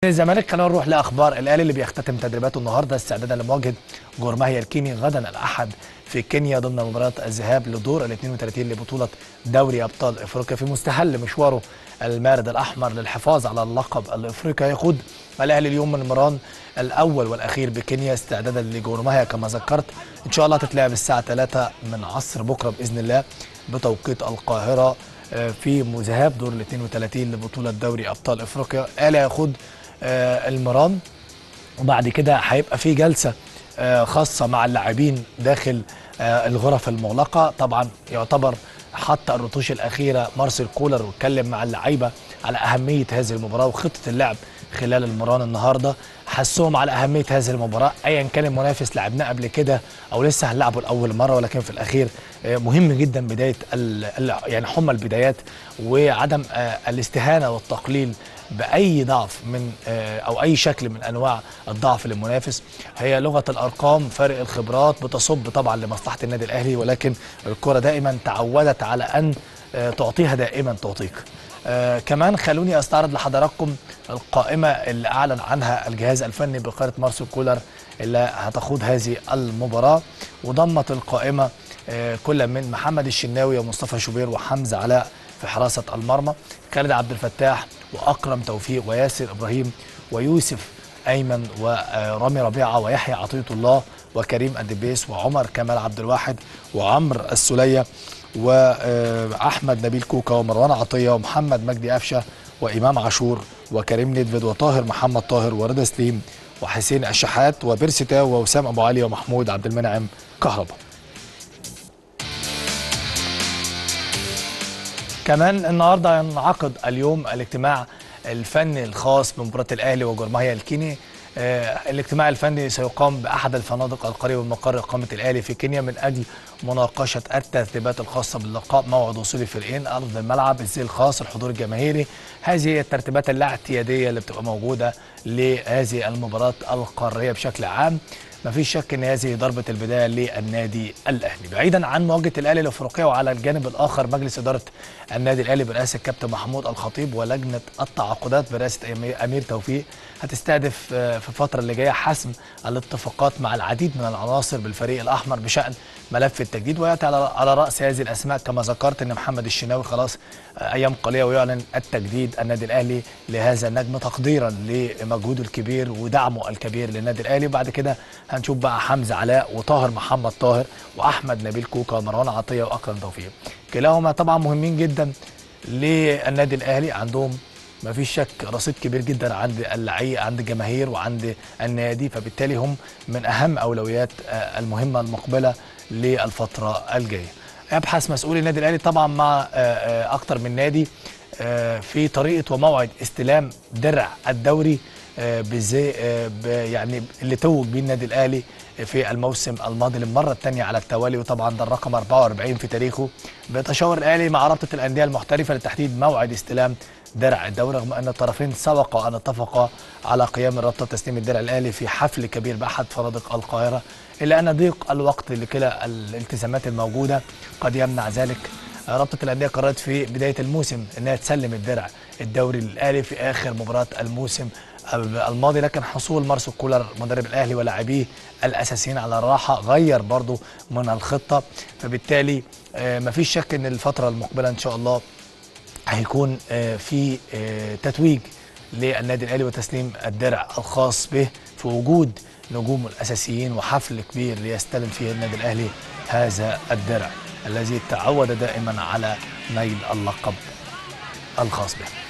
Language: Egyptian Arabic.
الزمالك خلينا نروح لاخبار الاهلي اللي بيختتم تدريباته النهارده استعدادا لمواجهه جورماهيا الكيني غدا الاحد في كينيا ضمن مباراه الذهاب لدور ال 32 لبطوله دوري ابطال افريقيا في مستهل مشواره المارد الاحمر للحفاظ على اللقب الافريقي يخوض الاهلي اليوم من المران الاول والاخير بكينيا استعدادا لجورماهيا كما ذكرت ان شاء الله تتلعب الساعه 3 من عصر بكره باذن الله بتوقيت القاهره في ذهاب دور ال 32 لبطوله دوري ابطال افريقيا الاهلي هيخوض المران وبعد كده هيبقى في جلسه خاصه مع اللاعبين داخل الغرف المغلقه طبعا يعتبر حط الرتوش الاخيره مارسيل كولر واتكلم مع اللعيبه على اهميه هذه المباراه وخطه اللعب خلال المران النهارده حسهم على اهميه هذه المباراه ايا كان المنافس لعبناه قبل كده او لسه هنلعبه لاول مره ولكن في الاخير مهم جدا بدايه يعني حمى البدايات وعدم الاستهانه والتقليل باي ضعف من او اي شكل من انواع الضعف للمنافس هي لغه الارقام فرق الخبرات بتصب طبعا لمصلحه النادي الاهلي ولكن الكره دائما تعودت على ان تعطيها دائما تعطيك آه كمان خلوني استعرض لحضراتكم القائمه اللي اعلن عنها الجهاز الفني بقياده مارسيل كولر اللي هتخوض هذه المباراه وضمت القائمه آه كل من محمد الشناوي ومصطفى شوبير وحمزه علاء في حراسه المرمى خالد عبد الفتاح واكرم توفيق وياسر ابراهيم ويوسف ايمن ورامي ربيعه ويحيى عطيه الله وكريم الدبيس وعمر كمال عبد الواحد وعمرو السليه واحمد نبيل كوكا ومروان عطيه ومحمد مجدي قفشه وامام عاشور وكريم ندفد وطاهر محمد طاهر ورضا سليم وحسين الشحات وبيرسي تاو ووسام ابو علي ومحمود عبد المنعم كهربا كمان النهارده ينعقد اليوم الاجتماع الفني الخاص بمباراه الاهلي وجورماهيا الكيني آه الاجتماع الفني سيقام باحد الفنادق القريبه من مقر اقامه الاهلي في كينيا من اجل مناقشه الترتيبات الخاصه باللقاء موعد وصول الفريقين ارض الملعب الزي الخاص الحضور الجماهيري هذه هي الترتيبات اللا اعتياديه اللي بتبقى موجوده لهذه المباراه القاريه بشكل عام ما فيش شك ان هذه ضربه البدايه للنادي الاهلي بعيدا عن مواجهه الاهلي الافريقيه وعلى الجانب الاخر مجلس اداره النادي الاهلي برئاسه الكابتن محمود الخطيب ولجنه التعاقدات برئاسه امير توفيق هتستهدف في الفتره اللي جايه حسم الاتفاقات مع العديد من العناصر بالفريق الاحمر بشان ملف التجديد وياتي على راس هذه الاسماء كما ذكرت ان محمد الشناوي خلاص ايام قليله ويعلن التجديد النادي الاهلي لهذا النجم تقديرا لمجهوده الكبير ودعمه الكبير للنادي الاهلي وبعد كده هنشوف بقى حمزه علاء وطاهر محمد طاهر واحمد نبيل كوكا ومروان عطيه واكرم توفيق كلاهما طبعا مهمين جدا للنادي الاهلي عندهم ما فيش شك رصيد كبير جدا عند اللعيبه عند الجماهير وعند النادي فبالتالي هم من اهم اولويات المهمه المقبله للفتره الجايه يبحث مسؤولي النادي الاهلي طبعا مع اكتر من نادي في طريقه وموعد استلام درع الدوري بزي يعني اللي توج بيه النادي الاهلي في الموسم الماضي للمره الثانيه على التوالي وطبعا ده الرقم 44 في تاريخه بيتشاور الاهلي مع رابطه الانديه المحترفه لتحديد موعد استلام درع الدوري رغم ان الطرفين سبقا ان اتفقا على قيام الرابطه تسليم الدرع الاهلي في حفل كبير باحد فنادق القاهره الا ان ضيق الوقت لكلا الالتزامات الموجوده قد يمنع ذلك رابطه الانديه قررت في بدايه الموسم انها تسلم الدرع الدوري للاهلي في اخر مباراه الموسم الماضي لكن حصول مارسيل كولر مدرب الاهلي ولاعبيه الاساسيين على الراحه غير برضو من الخطه فبالتالي مفيش شك ان الفتره المقبله ان شاء الله هيكون في تتويج للنادي الاهلي وتسليم الدرع الخاص به في وجود نجومه الاساسيين وحفل كبير ليستلم فيه النادي الاهلي هذا الدرع الذي تعود دائما على نيل اللقب الخاص به